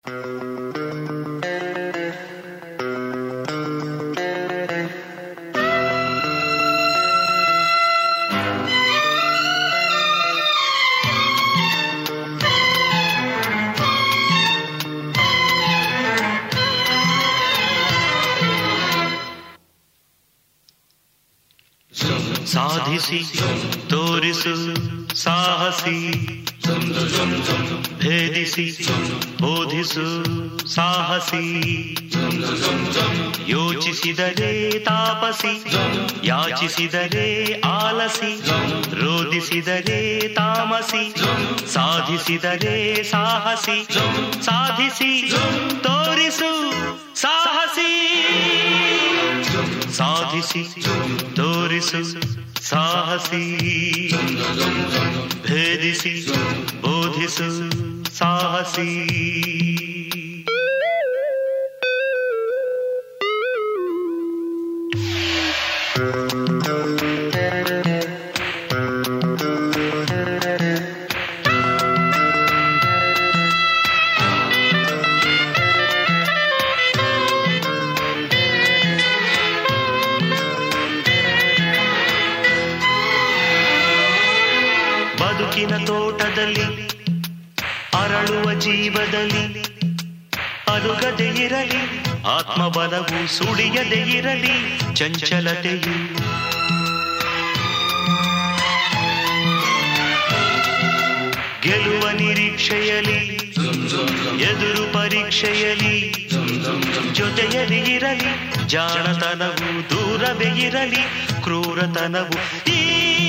ಸಾಧಿಸಿ ತೋರಿಸು ಸಾಹಸಿ ಭೇದಿಸಿ ಬೋಧಿಸು ಸಾಹಸಿ ಯೋಚಿಸಿದರೆ ತಾಪಸಿ ಯಾಚಿಸಿದರೆ ಆಲಸಿ ರೋಧಿಸಿದರೆ ತಾಮಸಿ ಸಾಧಿಸಿದರೆ ಸಾಹಸಿ ಸಾಧಿಸಿ ತೋರಿಸು ಸಾಹಸಿ ಸಾಧಿಸಿ ತೋರಿಸು ಸಾಹಸಿ ಭೇದಿಸಿ ಬೋಧಿಸು ಸಾಹಸಿ ಬದುಕಿನ ತೋಟದಲ್ಲಿ ಅರಳುವ ಜೀವದಲ್ಲಿ ಅಲುಗದೆ ಇರಲಿ ಆತ್ಮಬಲವು ಸುಳಿಯದೆ ಇರಲಿ ಚಂಚಲತೆಯು ಗೆಲುವ ನಿರೀಕ್ಷೆಯಲಿ ಎದುರು ಪರೀಕ್ಷೆಯಲಿ ಜೊತೆಯಲ್ಲಿ ಇರಲಿ ಜಾಣತನವು ದೂರವೇ ಇರಲಿ ಕ್ರೂರತನವು ಈ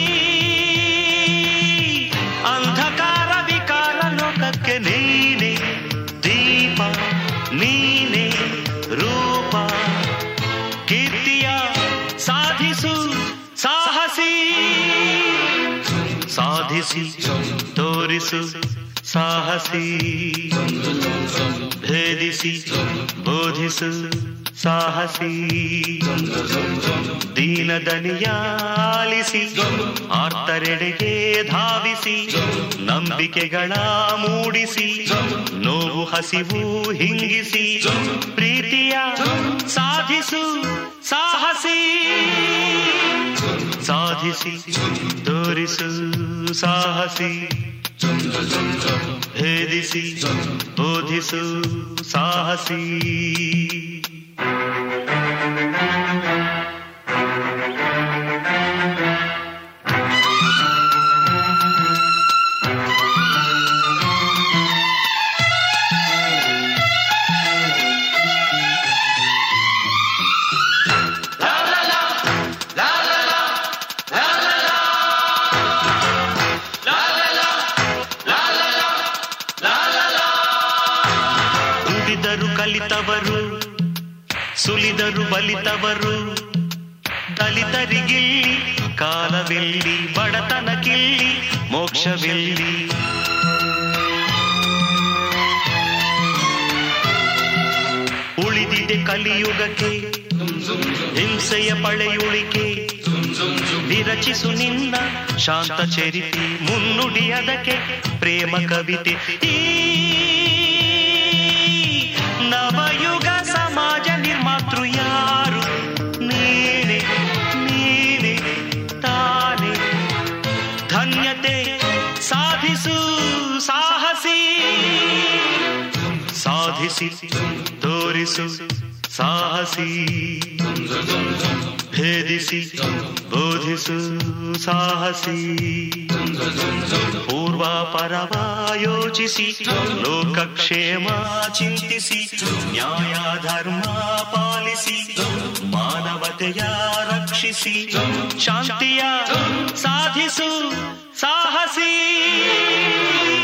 ಅಂಧಕಾರ ವಿಕಾರ ಲೋಕಕ್ಕೆ ನೀನೆ ದೀಪ ನೀನೆ ರೂಪ ಕೀರ್ತಿಯ ಸಾಧಿಸು ಸಾಹಸಿ ಸಾಧಿಸಿ ತೋರಿಸು ಸಾಹಸಿ ಭೇದಿಸಿ ಬೋಧಿಸು ಸಾಹಸಿ ದೀನದನಿಯ ಆಲಿಸಿ ಆರ್ತರೆಡೆಗೆ ಧಾವಿಸಿ ನಂಬಿಕೆಗಳ ಮೂಡಿಸಿ ನೋವು ಹಸಿವು ಹಿಂಗಿಸಿ ಪ್ರೀತಿಯ ಸಾಧಿಸು ಸಾಹಸಿ ಸಾಧಿಸಿ ತೋರಿಸು ಸಾಹಸಿ ಭೇದಿಸಿ ಬೋಧಿಸು ಸಾಹಸಿ ದುಡಿದರು ಕಲಿತವರು ಸುಲಿದರು ಬಲಿತವರು ದಲಿತರಿಗಿಲ್ಲಿ ಕಾಲವೆಲ್ಲಿ ಬಡತನಕ್ಕಿಲ್ಲಿ ಮೋಕ್ಷವೆಲ್ಲಿ ಉಳಿದಿದೆ ಕಲಿಯುಗಕ್ಕೆ ಹಿಂಸೆಯ ಪಳೆಯುಳಿಕೆ ವಿರಚಿಸು ನಿನ್ನ ಶಾಂತ ಚರಿತಿ ಮುನ್ನುಡಿ ಅದಕ್ಕೆ ಪ್ರೇಮ ಕವಿತೆ ಈ ನವಯುಗ ಸಮಾಜ ನಿರ್ಮಾತೃ ಯಾರು ನೀನೆ ನೀನೆ ತಾನೆ ಧನ್ಯತೆ ಸಾಧಿಸು ಸಾಹಸಿ ಸಾಧಿಸಿ ತೋರಿಸು ಸಾಹಸಿ ಭೇದಿಸಿ ಬೋಧಿಸು ಸಾಹಸಿ ಪೂರ್ವ ಪರವ ಯೋಚಿಸಿ ಲೋಕಕ್ಷೇಮ ಚಿಂತಿಸಿ ನ್ಯಾಯ ಧರ್ಮ ಪಾಲಿಸಿ ಮಾನವತೆಯ ರಕ್ಷಿಸಿ ಶಾಂತಿಯ ಸಾಧಿಸು ಸಾಹಸಿ